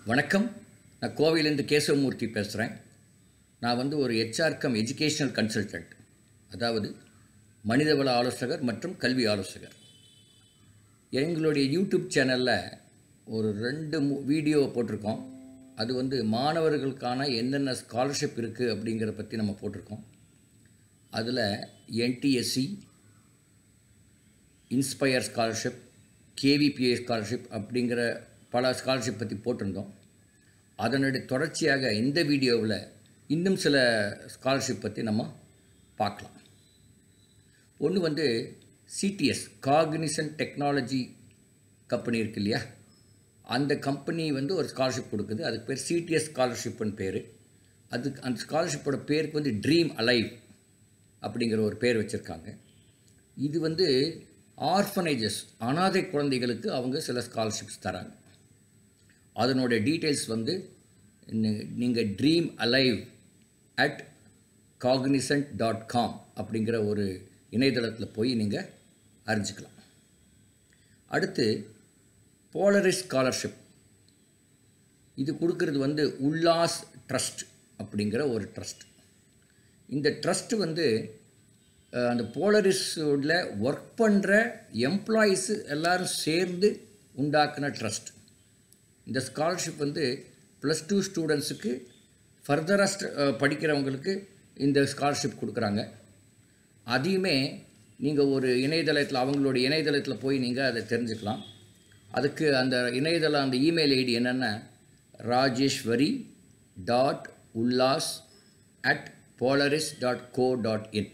வணக்கம் நான் கோவையிலேருந்து கேசவமூர்த்தி பேசுகிறேன் நான் வந்து ஒரு ஹெச்ஆர்கம் எஜுகேஷனல் கன்சல்டன்ட் அதாவது மனிதவள ஆலோசகர் மற்றும் கல்வி ஆலோசகர் எங்களுடைய யூடியூப் சேனலில் ஒரு ரெண்டு மு வீடியோ போட்டிருக்கோம் அது வந்து மாணவர்களுக்கான என்னென்ன ஸ்காலர்ஷிப் இருக்குது அப்படிங்கிறத பற்றி நம்ம போட்டிருக்கோம் அதில் NTSE inspire scholarship KVPY scholarship அப்படிங்கிற பல ஸ்காலர்ஷிப் பற்றி போட்டிருந்தோம் அதனுடைய தொடர்ச்சியாக இந்த வீடியோவில் இன்னும் சில ஸ்காலர்ஷிப் பற்றி நம்ம பார்க்கலாம் ஒன்று வந்து சிடிஎஸ் காக்னிசன் டெக்னாலஜி கம்பெனி இருக்கு இல்லையா அந்த கம்பெனி வந்து ஒரு ஸ்காலர்ஷிப் கொடுக்குது அதுக்கு பேர் சிடிஎஸ் ஸ்காலர்ஷிப்னு பேர் அதுக்கு அந்த ஸ்காலர்ஷிப்போட பேருக்கு வந்து ட்ரீம் அலைவ் அப்படிங்கிற ஒரு பேர் வச்சுருக்காங்க இது வந்து ஆர்ஃபனேஜஸ் அனாதை குழந்தைகளுக்கு அவங்க சில ஸ்காலர்ஷிப்ஸ் தராங்க அதனுடைய டீட்டெயில்ஸ் வந்து நீங்கள் dream alive at Cognizant dot com அப்படிங்கிற ஒரு இணையதளத்தில் போய் நீங்கள் அறிஞ்சிக்கலாம் அடுத்து போலரிஸ் ஸ்காலர்ஷிப் இது கொடுக்கறது வந்து உல்லாஸ் ட்ரஸ்ட் அப்படிங்கிற ஒரு ட்ரஸ்ட் இந்த ட்ரஸ்ட் வந்து அஹ், அந்த போலரிஸோட ஒர்க் பண்ணுற எம்ப்ளாயீஸு எல்லாரும் சேர்ந்து உண்டாக்குன ட்ரஸ்ட் இந்த ஸ்காலர்ஷிப் வந்து ப்ளஸ் டூ ஸ்டூடெண்ட்ஸுக்கு ஃபர்தராக படிக்கிறவங்களுக்கு இந்த ஸ்காலர்ஷிப் கொடுக்குறாங்க அதையுமே நீங்கள் ஒரு இணையதளத்தில் அவங்களோட இணையதளத்தில் போய் நீங்கள் அதை தெரிஞ்சுக்கலாம் அதுக்கு அந்த இணையதளம் அந்த இமெயில் ஐடி என்னென்னா Rajeswari dot Ullas at polarised dot co dot in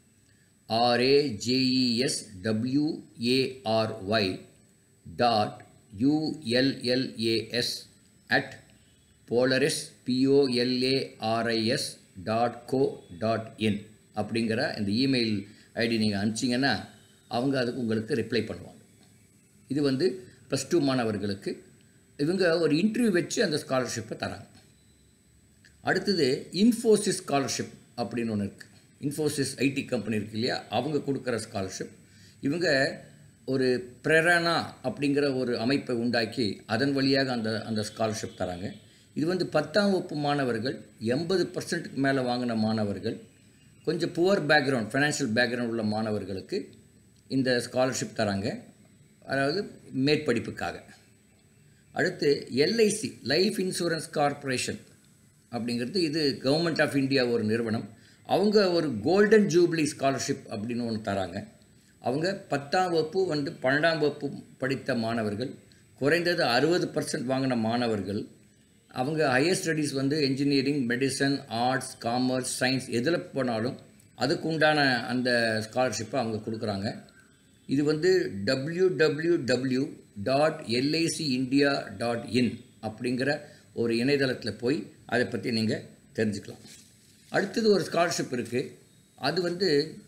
ஆர்ஏஜேஇஎஸ் டபிள்யூஏஆர்ஒய் dot யூஎல்எல்ஏஎஸ் at polarised பிஓஎல்ஏஆர்ஐஎஸ் dot co dot in அப்படிங்கிற இந்த இமெயில் ஐடி நீங்கள் அனுப்பிச்சிங்கன்னா அவங்க அதுக்கு உங்களுக்கு ரிப்ளை பண்ணுவாங்க இது வந்து ப்ளஸ் டூ மாணவர்களுக்கு இவங்க ஒரு இன்டர்வியூ வச்சு அந்த ஸ்காலர்ஷிப்பை தராங்க அடுத்தது இன்ஃபோசிஸ் ஸ்காலர்ஷிப் அப்படின்னு ஒன்று இருக்குது இன்ஃபோசிஸ் ஐடி கம்பெனி இருக்கு இல்லையா அவங்க கொடுக்குற ஸ்காலர்ஷிப் இவங்க ஒரு பிரேரணா அப்படிங்கிற ஒரு அமைப்பை உண்டாக்கி அதன் வழியாக அந்த அந்த ஸ்காலர்ஷிப் தராங்க இது வந்து பத்தாம் வகுப்பு மாணவர்கள் எண்பது பர்சன்ட்டுக்கு மேலே வாங்கின மாணவர்கள் கொஞ்சம் புவர் பேக்ரவுண்ட் ஃபைனான்ஷியல் பேக்ரவுண்ட் உள்ள மாணவர்களுக்கு இந்த ஸ்காலர்ஷிப் தராங்க அதாவது மேற்படிப்புக்காக அடுத்து எல்ஐசி லைஃப் இன்சூரன்ஸ் கார்ப்பரேஷன் அப்படிங்கிறது இது கவர்மெண்ட் ஆஃப் இந்தியா ஒரு நிறுவனம் அவங்க ஒரு கோல்டன் ஜூப்ளி ஸ்காலர்ஷிப் அப்படின்னு ஒன்று தராங்க அவங்க பத்தாம் வகுப்பு வந்து பன்னெண்டாம் வகுப்பு படித்த மாணவர்கள் குறைந்தது அறுபது பர்சன்ட் வாங்கின மாணவர்கள் அவங்க ஹையர் ஸ்டடீஸ் வந்து engineering medicine arts commerce science எதில் போனாலும் அதுக்கு உண்டான அந்த ஸ்காலர்ஷிப்பை அவங்க கொடுக்குறாங்க இது வந்து W W W dot LIC India dot in அப்படிங்கிற ஒரு இணையதளத்தில் போய் அதை பற்றி நீங்கள் தெரிஞ்சுக்கலாம் அடுத்தது ஒரு ஸ்காலர்ஷிப் இருக்குது அது வந்து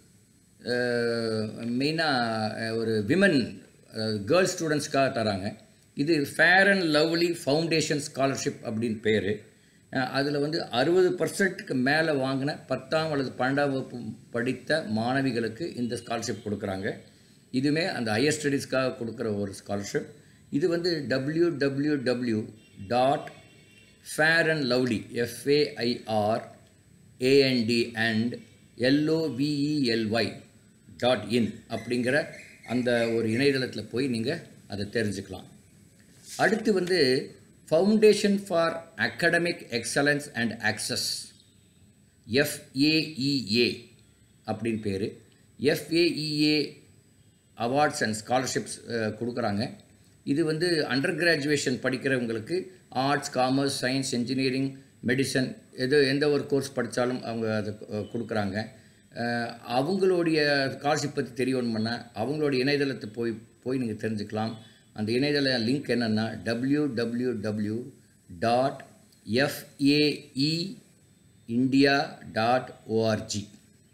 மெயினாக ஒரு விமன் கேர்ள்ஸ் ஸ்டூடெண்ட்ஸ்க்காக தராங்க இது Fair and Lovely foundation scholarship அப்படின்னு பேர் அதில் வந்து அறுபது பர்சன்ட்டுக்கு மேலே வாங்கின பத்தாம் அல்லது பன்னெண்டாம் வகுப்பு படித்த மாணவிகளுக்கு இந்த ஸ்காலர்ஷிப் கொடுக்குறாங்க இதுவுமே அந்த ஹையர் ஸ்டடீஸ்க்காக கொடுக்குற ஒரு ஸ்காலர்ஷிப் இது வந்து W W W dot Fair and Lovely F A I R A N D and L O V E L Y dot in அப்படிங்கிற அந்த ஒரு இணையதளத்தில் போய் நீங்கள் அதை தெரிஞ்சுக்கலாம் அடுத்து வந்து foundation for academic excellence and access F A E A அப்படின்னு பேர் எஃப்ஏஇஏ அவார்ட்ஸ் அண்ட் ஸ்காலர்ஷிப்ஸ் கொடுக்குறாங்க இது வந்து அண்டர் கிராஜுவேஷன் படிக்கிறவங்களுக்கு arts commerce science engineering medicine எது எந்த ஒரு கோர்ஸ் படித்தாலும் அவங்க அதை அஹ், கொடுக்குறாங்க அஹ், அவங்களுடைய ஸ்காலர்ஷிப் பற்றி தெரியணும்னா அவங்களுடைய இணையதளத்தை போய் போய் நீங்கள் தெரிஞ்சுக்கலாம் அந்த இணையதள லிங்க் என்னென்னா W W W dot F A E India dot O R G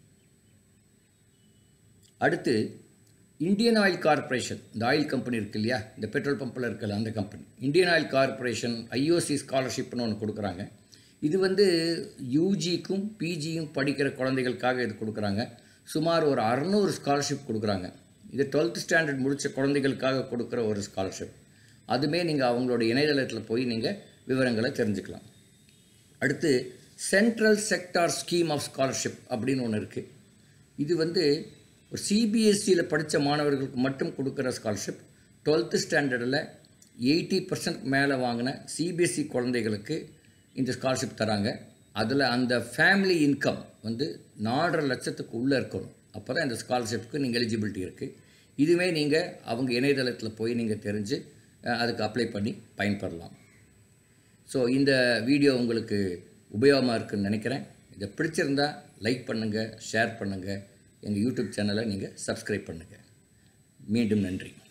அடுத்து இந்தியன் ஆயில் கார்ப்பரேஷன் இந்த ஆயில் கம்பெனி இருக்கு இல்லையா இந்த பெட்ரோல் பம்பில் இருக்கல அந்த company Indian Oil Corporation IOC ஸ்காலர்ஷிப்னு ஒன்று கொடுக்குறாங்க இது வந்து யூஜிக்கும் பிஜியும் படிக்கிற குழந்தைகளுக்காக இது கொடுக்குறாங்க சுமார் ஒரு அறநூறு ஸ்காலர்ஷிப் கொடுக்குறாங்க இது டுவெல்த் ஸ்டாண்டர்ட் முடித்த குழந்தைகளுக்காக கொடுக்குற ஒரு ஸ்காலர்ஷிப் அதுமே நீங்கள் அவங்களோட இணையதளத்தில் போய் நீங்கள் விவரங்களை தெரிஞ்சுக்கலாம் அடுத்து central sector scheme of scholarship அப்படின்னு ஒன்று இருக்குது இது வந்து ஒரு சிபிஎஸ்சியில் படித்த மாணவர்களுக்கு மட்டும் கொடுக்குற ஸ்காலர்ஷிப் டுவெல்த்து ஸ்டாண்டர்டில் எயிட்டி பர்சன்ட் மேலே வாங்கின சிபிஎஸ்சி குழந்தைகளுக்கு இந்த ஸ்காலர்ஷிப் தராங்க அதில் அந்த ஃபேமிலி இன்கம் வந்து நாலரை லட்சத்துக்கு உள்ளே இருக்கணும் அப்போ தான் இந்த ஸ்காலர்ஷிப்புக்கு நீங்கள் எலிஜிபிலிட்டி இருக்குது இதுவே நீங்கள் அவங்க இணையதளத்தில் போய் நீங்கள் தெரிஞ்சு அஹ், அதுக்கு அப்ளை பண்ணி பயன்பெறலாம் ஸோ இந்த வீடியோ உங்களுக்கு உபயோகமாக இருக்குன்னு நினைக்கிறேன் இதை பிடிச்சிருந்தா லைக் பண்ணுங்கள் ஷேர் பண்ணுங்கள் எங்கள் யூடியூப் சேனலை நீங்கள் சப்ஸ்கிரைப் பண்ணுங்கள் மீண்டும் நன்றி